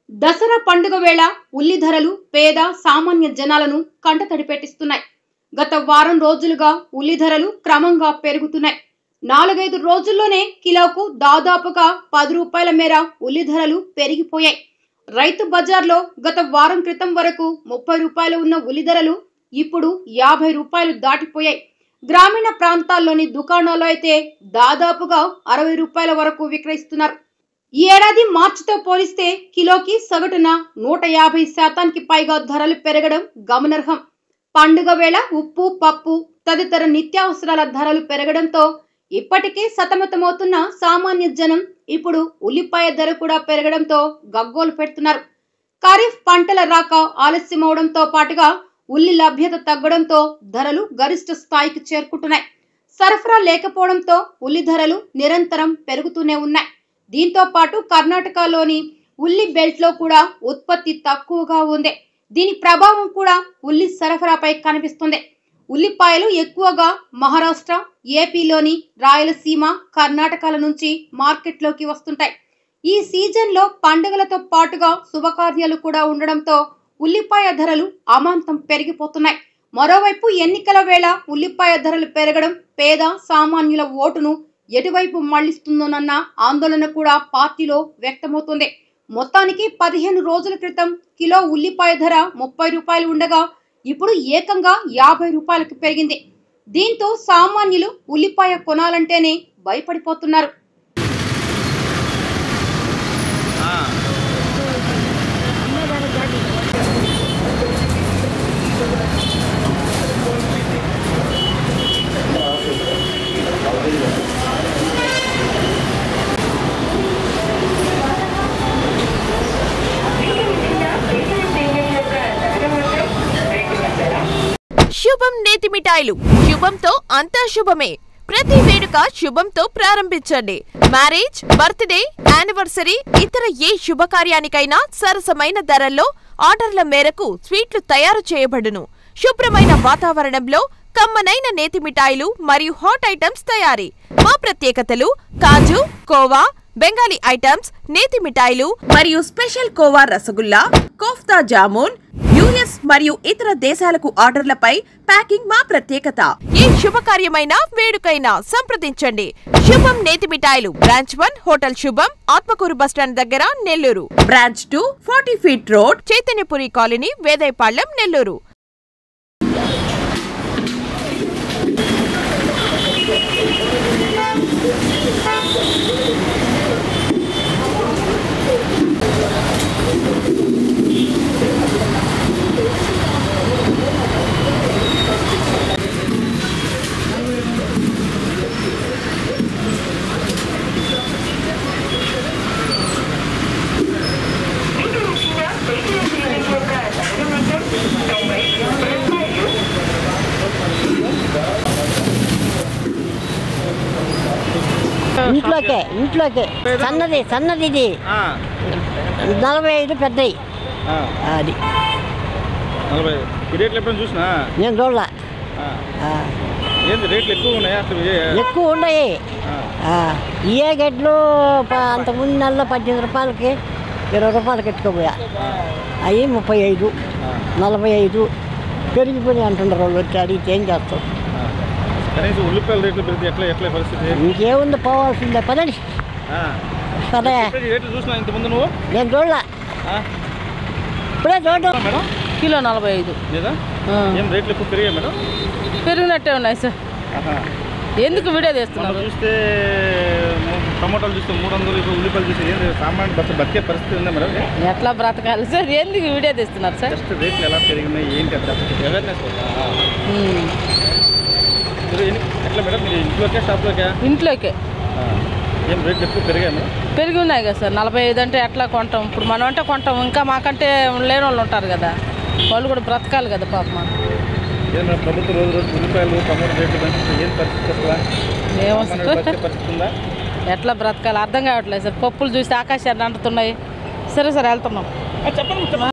దసరా పండుగ వేళ ఉల్లి ధరలు పేద సామాన్య జనాలను కంటతడి పెట్టిస్తున్నాయి గత వారం రోజులుగా ఉల్లి ధరలు క్రమంగా పెరుగుతున్నాయి నాలుగైదు రోజుల్లోనే కిలోకు దాదాపుగా పది రూపాయల మేర ఉల్లి ధరలు పెరిగిపోయాయి రైతు బజార్లో గత వారం క్రితం వరకు ముప్పై రూపాయలు ఉన్న ఉల్లి ధరలు ఇప్పుడు యాభై రూపాయలు దాటిపోయాయి గ్రామీణ ప్రాంతాల్లోని దుకాణాల్లో అయితే దాదాపుగా అరవై రూపాయల వరకు విక్రయిస్తున్నారు ఈ ఏడాది మార్చితో పోలిస్తే కిలోకి సగటున నూట యాభై శాతానికి పైగా ధరలు పెరగడం గమనార్హం పండుగ వేళ ఉప్పు పప్పు తదితర నిత్యావసరాల ధరలు పెరగడంతో ఇప్పటికే సతమతమవుతున్న సామాన్య జనం ఇప్పుడు ఉల్లిపాయ ధర కూడా పెరగడంతో గగ్గోలు పెడుతున్నారు ఖరీఫ్ పంటల రాక ఆలస్యమవడంతో పాటుగా ఉల్లి లభ్యత తగ్గడంతో ధరలు గరిష్ట స్థాయికి చేరుకుంటున్నాయి సరఫరా లేకపోవడంతో ఉల్లి ధరలు నిరంతరం పెరుగుతూనే ఉన్నాయి దీంతో పాటు కర్ణాటకలోని ఉల్లి బెల్ట్ లో కూడా ఉత్పత్తి తక్కువగా ఉంది దీని ప్రభావం కూడా ఉల్లి సరఫరాపై కనిపిస్తుంది ఉల్లిపాయలు ఎక్కువగా మహారాష్ట్ర ఏపీలోని రాయలసీమ కర్ణాటకల నుంచి మార్కెట్లోకి వస్తుంటాయి ఈ సీజన్లో పండుగలతో పాటుగా శుభకార్యాలు కూడా ఉండడంతో ఉల్లిపాయ ధరలు అమాంతం పెరిగిపోతున్నాయి మరోవైపు ఎన్నికల వేళ ఉల్లిపాయ ధరలు పెరగడం పేద సామాన్యుల ఓటును ఎటువైపు మళ్లిస్తుందోనన్న ఆందోళన కూడా పార్టీలో వ్యక్తమవుతుంది మొత్తానికి పదిహేను రోజుల క్రితం కిలో ఉల్లిపాయ ధర ముప్పై రూపాయలు ఉండగా ఇప్పుడు ఏకంగా యాభై రూపాయలకు పెరిగింది దీంతో సామాన్యులు ఉల్లిపాయ కొనాలంటేనే భయపడిపోతున్నారు శుభం నేతి మిఠాయిలు శుభంతో అంతా శుభమే ప్రతి వేడుక శుభంతో ప్రారంభించండి మ్యారేజ్ బర్త్డే యానివర్సరీ ఇతర ఏ శుభకార్యానికైనా సరసమైన ధరల్లో ఆర్డర్ల మేరకు స్వీట్లు తయారు చేయబడును శుభ్రమైన వాతావరణంలో కమ్మనైన నేతి మిఠాయిలు మరియు హాట్ ఐటమ్స్ తయారీ మా ప్రత్యేకతలు కాజు కోవా బెంగాలీ ఐటమ్స్ నేతి మిఠాయిలు మరియు స్పెషల్ కోవా రసగుల్లా కోఫ్తా జామున్ యుఎస్ మరియు ఇతర దేశాలకు ఆర్డర్లపై ప్యాకింగ్ మా ప్రత్యేకత ఏ శుభకార్యమైనా వేడుకైనా సంప్రదించండి శుభం నేతి మిఠాయిలు బ్రాంచ్ వన్ హోటల్ శుభం ఆత్మకూరు బస్టాండ్ దగ్గర Nellore branch two forty feet road Chaitanyapuri colony Vedayapalem Nellore ఇంట్లోకే ఇంట్లోకే సన్నది సన్నది ఇది ఆ, నలభై ఐదు పెద్దవి ఆ, అది నలభై ఈ రేట్లు ఎప్పుడైనా చూసినా నేను చూడలే ఆ, ఆ, ఏంది రేట్లు ఎక్కువ ఉన్నాయి అసలు ఏ- ఎక్కువ ఉన్నాయి ఆ, ఆ, ఏ గడ్లు ప- అంతకుముందు నెలలో పద్దెనిమిది రూపాయలకి ఇరవై రూపాయలకి ఎత్తుకోపోయా అవి ముప్పై ఐదు ఆ, నలభై ఐదు పెరిగిపోయి అంటున్నారు వాళ్ళు వచ్చి అడిగితే ఏం చేస్తాం ఆ. కనీసం ఉల్లిపాయల రేట్లు పెరిగితే ఎట్లా ఎట్లా పరిస్థితి ఇంకేముంది పోవాల్సిందే పదండి ఆ. సరే చెప్పేది ఈ రేట్లు చూసినా ఇంతకుముందు నువ్వు నేను చూడలే ఆ, ఇప్పుడే చూడడం మేడం కిలో నలభై ఐదు లేదా ఆ. ఏం రేట్లు ఎక్కువ పెరిగాయి మేడం పెరిగినట్టే ఉన్నాయి సార్ ఆహా. ఎందుకు వీడియో మనం తీస్తున్నారు చూస్తే ము- టమోటాలు చూస్తే మూడు వందలు ఇప్పుడు ఉల్లిపాయలు చూస్తే ఏంది సామాన్య బత్ బతికే పరిస్థితి ఉందా మేడం ఎట్లా బ్రతకాలి సార్ ఎందుకు వీడియో తీస్తున్నారు సార్ జస్ట్ రేట్లు ఎలా పెరిగినాయి ఏంటి అట్లా అవేర్నెస్ ఉమ్. మీరు ఎన్ని- ఎట్లా మేడం మీరు ఇంట్లోకే షాప్లోకే ఇంట్లోకే ఆ. ఏం రేట్లు ఎక్కువ పెరిగాయి మేడం పెరిగి ఉన్నాయి కదా సార్ నలభై ఐదు అంటే ఎట్లా కొంటాం ఇప్పుడు మనం అంటే కొంటాం ఇంకా మాకంటే లేని వాళ్ళు ఉంటారు కదా వాళ్ళు కూడా బ్రతకాలి కదా పాప ఏం మేడం ప్రభుత్వం రోజు రోజు ఉల్లిపాయలు టమోటా రేట్లు పెంచుతుంది ఏం పరిస్థితి అసలు ఏమో సామాన్యుడు సార్ బతికే పరిస్థితి ఉందా ఎట్లా బ్రతకాలి అర్థం కావట్లేదు సార్ పప్పులు చూస్తే ఆకాశాన్ని అంటుతున్నాయి సరే సరే వెళ్తున్నాం చెప్పండి